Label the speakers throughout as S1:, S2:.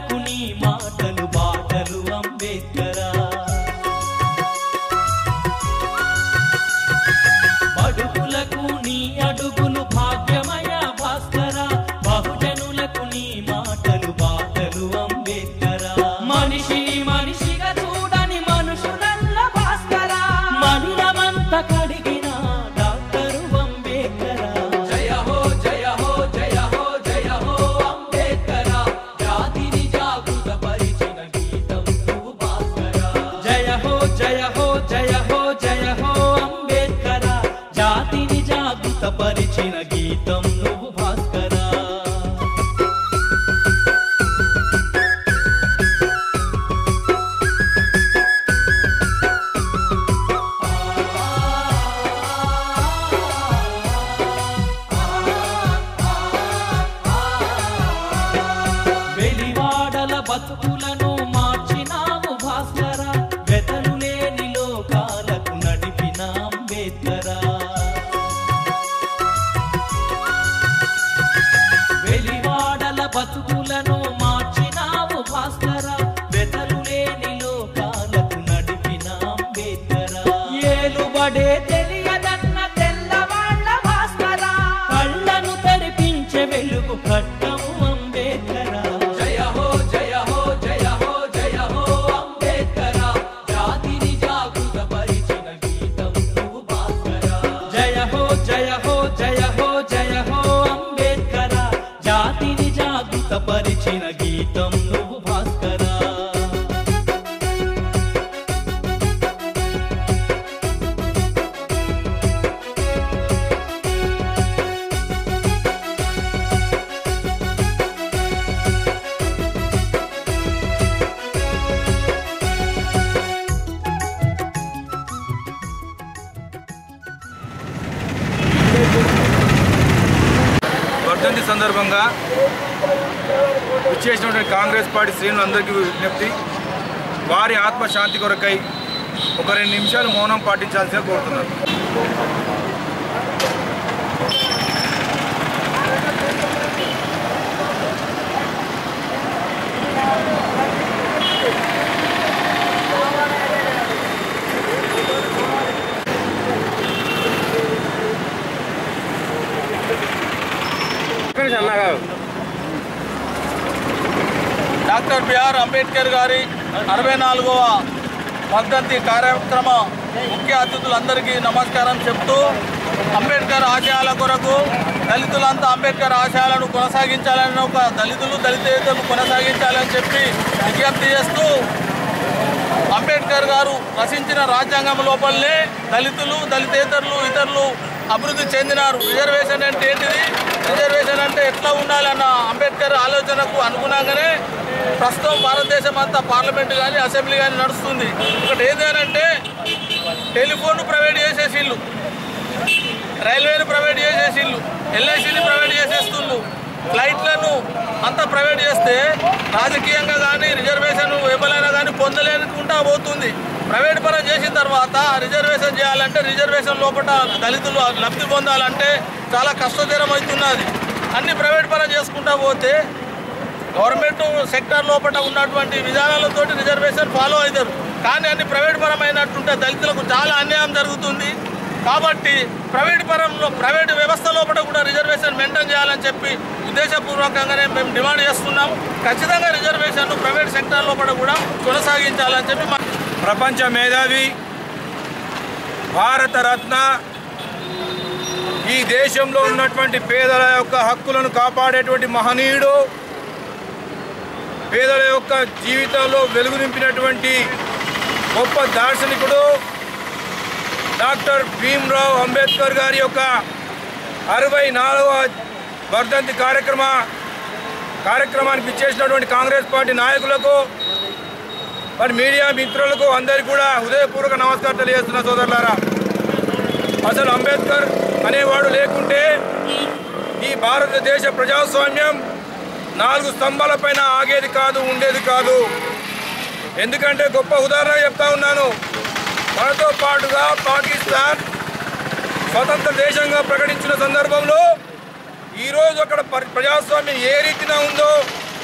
S1: బహుజనులకు నీ మాటలు బాటలు అంబేద్కరా బడుగులకు నీ అడుగులు భాగ్యమయ భాస్కర బహుజనులకు నీ మాటలు బాటలు అంబేద్కరా మనిషిని మనిషిగా చూడని మనుషులల్ల భాస్కర మనిలమంత కడిగిన డాక్టరు అంబేద్కరా జయ హో జయ హో జయ హో జయ హో అంబేద్కర జాతిని జాగృత పరిచిన గీతం నువ్వు భాస్కర జయ హో జయ హో జయ హో జయ హో అంబేద్కర జాతిని జాగృత పరిచిన గీతం నువ్వు భాస్కరా వెలివాడల బతుకులను మార్చినావు భాస్కర వెతలు లేని లోకాలకు నడిపిన అంబేద్కర వెలివాడల బతుకులను మార్చినావు భాస్కర వెతలు లేని లోకాలకు నడిపిన అంబేద్కర ఏలుబడే తెలియదన్న తెల్లవాళ్ళ భాస్కర కళ్ళను తెరిపించే వెలుగు కట్టము అంబేద్కర జయ హో జయ హో జయ హో జయ హో అంబేద్కర జాతిని జాగృత పరిచిన గీతం నువ్వు భాస్కర జయ హో జయ హో జయ హో జయ హో అంబేద్కర జాతిని జాగృత పరిచిన గీతం నువ్వు భాస్కరా
S2: వర్ధంతి సందర్భంగా విచ్చేసినటువంటి కాంగ్రెస్ పార్టీ శ్రేణులందరికీ విజ్ఞప్తి వారి ఆత్మశాంతి కొరకై ఒక రెండు నిమిషాలు మౌనం పాటించాల్సిగా కోరుతున్నాను
S3: డాక్టర్ బిఆర్ అంబేద్కర్ గారి అరవై నాలుగవ వర్ధంతి కార్యక్రమ ముఖ్య అతిథులందరికీ నమస్కారం చెప్తూ అంబేద్కర్ ఆశయాల కొరకు దళితులంతా అంబేద్కర్ ఆశయాలను కొనసాగించాలని ఒక దళితులు దళితేతలు కొనసాగించాలని చెప్పి విజ్ఞప్తి చేస్తూ అంబేద్కర్ గారు రచించిన రాజ్యాంగం లోపలనే దళితులు దళితేతరులు ఇతరులు అభివృద్ధి చెందినారు రిజర్వేషన్ అంటే ఏంటిది రిజర్వేషన్ అంటే ఎట్లా ఉండాలన్న అంబేద్కర్ ఆలోచనకు అనుగుణంగానే ప్రస్తుతం భారతదేశం అంతా పార్లమెంట్ కానీ అసెంబ్లీ కానీ నడుస్తుంది ఒకటి ఏదేనంటే టెలిఫోన్ ప్రైవేట్ చేసేసిళ్ళు రైల్వేను ప్రైవేట్ చేసేసిళ్ళు ఎల్ఐసిని ప్రైవేట్ చేసేస్తుండ్రు ఫ్లైట్లను అంతా ప్రైవేట్ చేస్తే రాజకీయంగా కానీ రిజర్వేషన్ ఎవరైనా కానీ పొందలేనుకుంటా పోతుంది ప్రైవేట్ పరం చేసిన తర్వాత రిజర్వేషన్ చేయాలంటే రిజర్వేషన్ లోపల దళితులు లబ్ధి పొందాలంటే చాలా కష్టతరం అవుతున్నది అన్ని ప్రైవేట్ పరం చేసుకుంటా పోతే గవర్నమెంట్ సెక్టర్ లోపల ఉన్నటువంటి విధానాలతోటి రిజర్వేషన్ ఫాలో అవుతారు కానీ అన్ని ప్రైవేట్ పరమైనట్టుంటే దళితులకు చాలా అన్యాయం జరుగుతుంది కాబట్టి ప్రైవేట్ పరంలో ప్రైవేట్ వ్యవస్థ లోపల కూడా రిజర్వేషన్ మెయింటైన్ చేయాలని చెప్పి ఉద్దేశపూర్వకంగానే మేము డిమాండ్ చేస్తున్నాము ఖచ్చితంగా రిజర్వేషన్ ప్రైవేట్ సెక్టర్ లోపల కూడా కొనసాగించాలని చెప్పి మా
S2: ప్రపంచ మేధావి భారతరత్న ఈ దేశంలో ఉన్నటువంటి పేదల యొక్క హక్కులను కాపాడేటువంటి మహనీయుడు పేదల యొక్క జీవితంలో వెలుగు నింపినటువంటి గొప్ప దార్శనికుడు డాక్టర్ భీమ్రావ్ అంబేద్కర్ గారి యొక్క అరవై నాలుగవ వర్ధంతి కార్యక్రమ కార్యక్రమానికి ఇచ్చేసినటువంటి కాంగ్రెస్ పార్టీ నాయకులకు మరి మీడియా మిత్రులకు అందరికీ కూడా హృదయపూర్వక నమస్కారం తెలియజేస్తున్న సోదరులారా అసలు అంబేద్కర్ అనేవాడు లేకుంటే ఈ భారతదేశ ప్రజాస్వామ్యం నాలుగు స్తంభాలపైన ఆగేది కాదు ఉండేది కాదు ఎందుకంటే గొప్ప ఉదాహరణ చెప్తా ఉన్నాను మనతో పాటుగా పాకిస్తాన్ స్వతంత్ర దేశంగా ప్రకటించిన సందర్భంలో ఈరోజు అక్కడ పరి- ప్రజాస్వామ్యం ఏ రీతిన ఉందో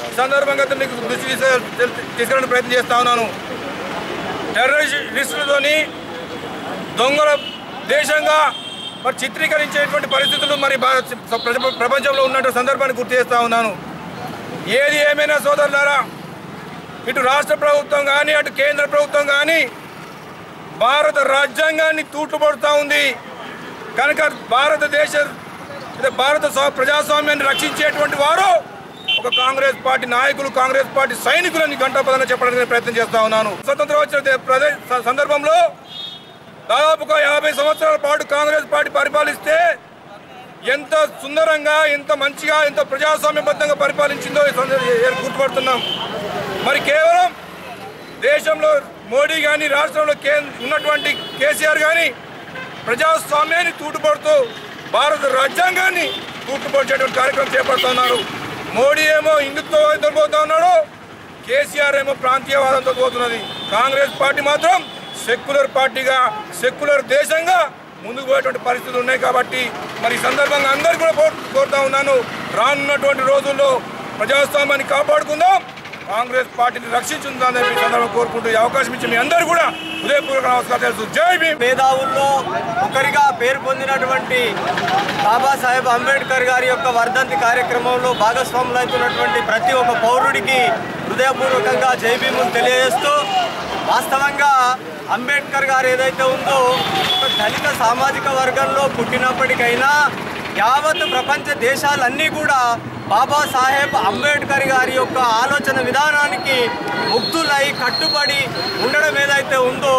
S2: ఈ సందర్భంగా మీకు దృష్టి తీసే- తీసుకురావడానికి ప్రయత్నం చేస్తా ఉన్నాను టెర్రరిస్టులతోని దొంగల దేశంగా మరి చిత్రీకరించేటువంటి పరిస్థితులు మరి భారత్ ప్రజ- ప్రపంచంలో ఉన్నటువంటి సందర్భాన్ని గుర్తు చేస్తా ఉన్నాను ఏది ఏమైనా సోదరులారా ఇటు రాష్ట్ర ప్రభుత్వం కానీ అటు కేంద్ర ప్రభుత్వం కానీ భారత రాజ్యాంగాన్ని తూట్లుపడుతూ ఉంది కనుక భారతదేశ అదే భారత స్వ- ప్రజాస్వామ్యాన్ని రక్షించేటువంటి వారు ఒక కాంగ్రెస్ పార్టీ నాయకులు కాంగ్రెస్ పార్టీ సైనికులని గంటాపదంగా చెప్పడానికి నేను ప్రయత్నం చేస్తా ఉన్నాను స్వతంత్రం వచ్చిన దే- ప్రదే- స- సందర్భంలో దాదాపుగా యాభై సంవత్సరాల పాటు కాంగ్రెస్ పార్టీ పరిపాలిస్తే ఎంత సుందరంగా ఎంత మంచిగా ఎంత ప్రజాస్వామ్యబద్ధంగా పరిపాలించిందో ఈ సందర్భ- ఏ- గుర్తుపడుతున్నాం మరి కేవలం దేశంలో మోడీ కానీ రాష్ట్రంలో కే ఉన్నటువంటి కేసీఆర్ కానీ ప్రజాస్వామ్యాన్ని తూటుపడుతూ భారత రాజ్యాంగాన్ని తూటుపడిచేటువంటి కార్యక్రమం చేపడుతున్నారు మోడీ ఏమో హిందుత్వవాదంతో పోతా ఉన్నాడు కేసీఆర్ ఏమో ప్రాంతీయవాదంతో పోతున్నది కాంగ్రెస్ పార్టీ మాత్రం సెక్యులర్ పార్టీగా సెక్యులర్ దేశంగా ముందుకు పోయేటువంటి పరిస్థితులు ఉన్నాయి కాబట్టి మరి ఈ సందర్భంగా అందరు కూడా కోరు- కోరుతా ఉన్నాను రానున్నటువంటి రోజుల్లో ప్రజాస్వామ్యాన్ని కాపాడుకుందాం కాంగ్రెస్ పార్టీని రక్షించుందని ఈ సందర్భంగా కోరుకుంటూ ఈ అవకాశం ఇచ్చి మీ అందరూ కూడా హృదయపూర్వక నమస్కారం తెలుసు జై భీమ్
S4: మేధావుల్లో ఒకరిగా పేరు పొందినటువంటి బాబాసాహెబ్ అంబేద్కర్ గారి యొక్క వర్ధంతి కార్యక్రమంలో భాగస్వాములు అవుతున్నటువంటి ప్రతి ఒక్క పౌరుడికి హృదయపూర్వకంగా జైభీములు తెలియజేస్తూ వాస్తవంగా అంబేద్కర్ గారు ఏదైతే ఉందో ఒక దళిత సామాజిక వర్గంలో పుట్టినప్పటికైనా యావత్ ప్రపంచ దేశాలన్నీ కూడా బాబాసాహెబ్ అంబేద్కర్ గారి యొక్క ఆలోచన విధానానికి ముగ్ధులై కట్టుబడి ఉండడం ఏదైతే ఉందో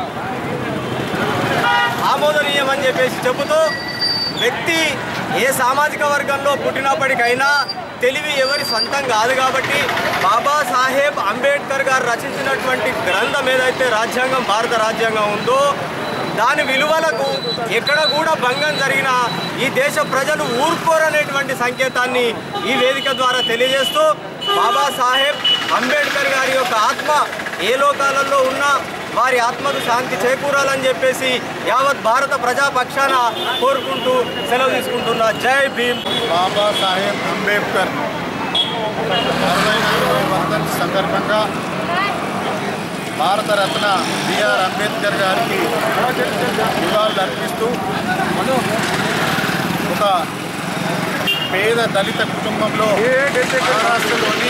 S4: ఆమోదనీయమని చెప్పేసి చెబుతూ వ్యక్తి ఏ సామాజిక వర్గంలో పుట్టినప్పటికైనా తెలివి ఎవరి సొంతం కాదు కాబట్టి బాబాసాహెబ్ అంబేద్కర్ గారు రచించినటువంటి గ్రంథం ఏదైతే రాజ్యాంగం భారత రాజ్యాంగం ఉందో దాని విలువలకు ఎక్కడ కూడా భంగం జరిగినా ఈ దేశ ప్రజలు ఊరుకోరనేటువంటి సంకేతాన్ని ఈ వేదిక ద్వారా తెలియజేస్తూ బాబాసాహెబ్ అంబేద్కర్ గారి యొక్క ఆత్మ ఏ లోకాలలో ఉన్నా వారి ఆత్మకు శాంతి చేకూరాలని చెప్పేసి యావత్ భారత ప్రజా పక్షాన కోరుకుంటూ సెలవు తీసుకుంటున్నా జై భీమ్
S5: బాబాసాహెబ్ అంబేద్కర్ అరవై నాలుగవ వర్ధంతి సందర్భంగా భారతరత్న బిఆర్ అంబేద్కర్ గారికి నివాళులు అర్పిస్తూ ఒక పేద దళిత కుటుంబంలో మహారాష్ట్రలోని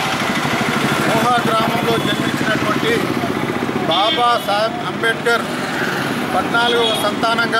S5: మోహా గ్రామంలో జన్మించినటువంటి బాబాసాహెబ్ అంబేద్కర్ పద్నాలుగవ సంతానంగా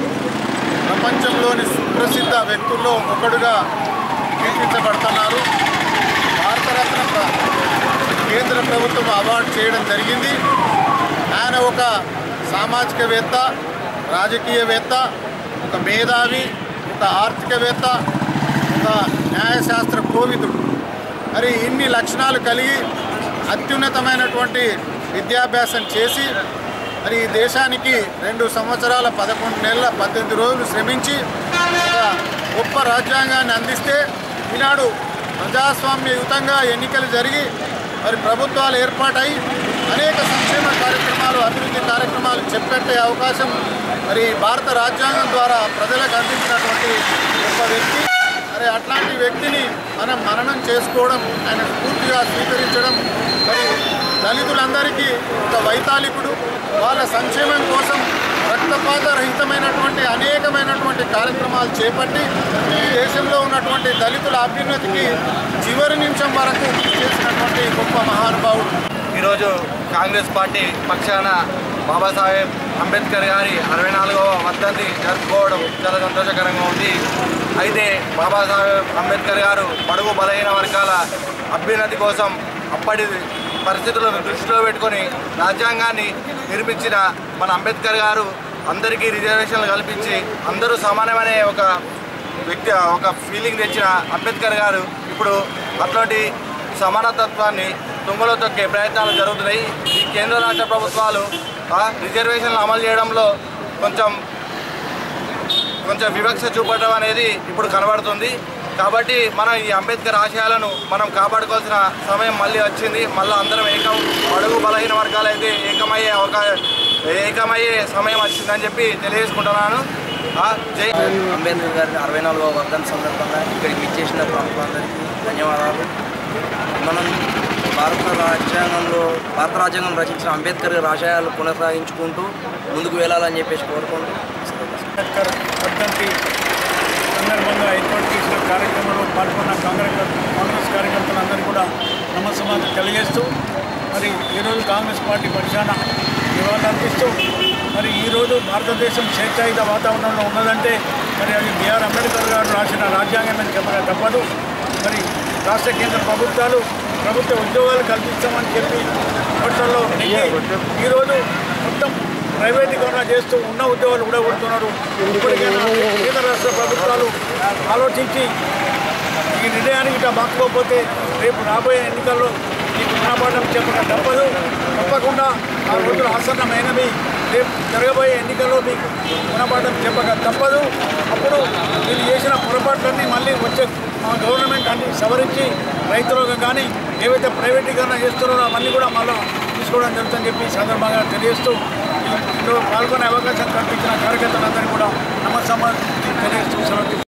S5: ప్రపంచంలోని సుప్రసిద్ధ వ్యక్తుల్లో ఒకడుగా కీర్తించబడుతున్నారు భారతరత్న ప్ర- కేంద్ర ప్రభుత్వం అవార్డు చేయడం జరిగింది ఆయన ఒక సామాజికవేత్త రాజకీయవేత్త ఒక మేధావి ఒక ఆర్థికవేత్త ఒక న్యాయశాస్త్ర కోవిదుడు మరి ఇన్ని లక్షణాలు కలిగి అత్యున్నతమైనటువంటి విద్యాభ్యాసం చేసి మరి ఈ దేశానికి రెండు సంవత్సరాల పదకొండు నెలల పద్దెనిమిది రోజులు శ్రమించి ఒక గొప్ప రాజ్యాంగాన్ని అందిస్తే ఈనాడు ప్రజాస్వామ్యయుతంగా ఎన్నికలు జరిగి మరి ప్రభుత్వాలు ఏర్పాటై అనేక సంక్షేమ కార్యక్రమాలు అభివృద్ధి కార్యక్రమాలు చేపట్టే అవకాశం మరి భారత రాజ్యాంగం ద్వారా ప్రజలకు అందించినటువంటి గొప్ప వ్యక్తి మరి అట్లాంటి వ్యక్తిని మనం మననం చేసుకోవడం ఆయన పూర్తిగా స్వీకరించడం మరి దళితులందరికీ ఒక వైతాళికుడు వాళ్ళ సంక్షేమం కోసం రక్తపాత రహితమైనటువంటి అనేకమైనటువంటి కార్యక్రమాలు చేపట్టి ఈ దేశంలో ఉన్నటువంటి దళితుల అభ్యున్నతికి చివరి నిమిషం వరకు కృషి చేసినటువంటి గొప్ప మహానుభావుడు
S6: ఈరోజు కాంగ్రెస్ పార్టీ పక్షాన బాబాసాహెబ్ అంబేద్కర్ గారి అరవై నాలుగవ వర్ధంతి జరుపుకోవడం చాలా సంతోషకరంగా ఉంది అయితే బాబాసాహెబ్ అంబేద్కర్ గారు బడుగు బలహీన వర్గాల అభ్యున్నతి కోసం అప్పటి పరిస్థితులను దృష్టిలో పెట్టుకొని రాజ్యాంగాన్ని నిర్మించిన మన అంబేద్కర్ గారు అందరికీ రిజర్వేషన్లు కల్పించి అందరూ సమానమనే ఒక వ్యక్తి ఒక ఫీలింగ్ తెచ్చిన అంబేద్కర్ గారు ఇప్పుడు అట్లాంటి సమానతత్వాన్ని తుంగలో తొక్కే ప్రయత్నాలు జరుగుతున్నాయి ఈ కేంద్ర రాష్ట్ర ప్రభుత్వాలు ఆ, రిజర్వేషన్లు అమలు చేయడంలో కొంచెం కొంచెం వివక్ష చూపడం అనేది ఇప్పుడు కనబడుతుంది కాబట్టి మనం ఈ అంబేద్కర్ ఆశయాలను మనం కాపాడుకోవాల్సిన సమయం మళ్ళీ వచ్చింది మళ్ళీ అందరం ఏకం అడుగు బలహీన వర్గాలైతే ఏకమయ్యే అవకాశం ఏకమయ్యే సమయం వచ్చిందని చెప్పి తెలియజేసుకుంటున్నాను ఆ, జై
S4: అంబేద్కర్ గారి అరవై నాలుగవ వర్ధన్ సందర్భంగా ఇక్కడికి విచ్చేసిన ప్రముఖులందరికీ ధన్యవాదాలు
S7: మనం భారత రాజ్యాంగంలో భారత రాజ్యాంగం రచించిన అంబేద్కర్ గారి ఆశయాలు కొనసాగించుకుంటూ ముందుకు వెళ్ళాలని చెప్పేసి కోరుకుంటూ
S8: అంబేద్కర్ వర్ధంతి సందర్భంగా ఏర్పాటు చేసిన కార్యక్రమంలో పాల్గొన్న కాంగ్రెస్ కాంగ్రెస్ కార్యకర్తలందరూ కూడా నమస్సమాజం తెలియజేస్తూ మరి ఈరోజు కాంగ్రెస్ పార్టీ పక్షాన నివాళులర్పిస్తూ మరి ఈరోజు భారతదేశం స్వేచ్ఛాయుత వాతావరణంలో ఉన్నదంటే మరి అది బిఆర్ అంబేద్కర్ గారు రాసిన రాజ్యాంగం చెప్పడం తప్పదు మరి రాష్ట్ర కేంద్ర ప్రభుత్వాలు ప్రభుత్వ ఉద్యోగాలు కల్పిస్తామని చెప్పి ఓట్లలో ఈరోజు మొత్తం ప్రైవేటీకరణ చేస్తూ ఉన్న ఉద్యోగాలు కూడా కొడుతున్నారు ఇప్పటికైనా కేంద్ర రాష్ట్ర ప్రభుత్వాలు ఆలోచించి ఈ నిర్ణయానికి ఇట్లా బాక్కోకపోతే రేపు రాబోయే ఎన్నికల్లో ఈ గుణపాఠం చెప్పడం తప్పదు తప్పకుండా ఆ రోజులు ఆసన్నమైనవి రేపు జరగబోయే ఎన్నికల్లో మీకు గుణపాఠం చెప్పక తప్పదు అప్పుడు మీరు చేసిన పొరపాట్లన్నీ మళ్ళీ వచ్చే మా గవర్నమెంట్ అన్ని సవరించి రైతులకు కానీ ఏవైతే ప్రైవేటీకరణ చేస్తున్నారో అవన్నీ కూడా మళ్ళీ తీసుకోవడం జరుగుతుందని చెప్పి ఈ సందర్భంగా తెలియజేస్తూ ఇందులో పాల్గొనే అవకాశం కల్పించిన కార్యకర్తలందరినీ కూడా నమస్సమ్మ తెలియజేస్తూ సెలవు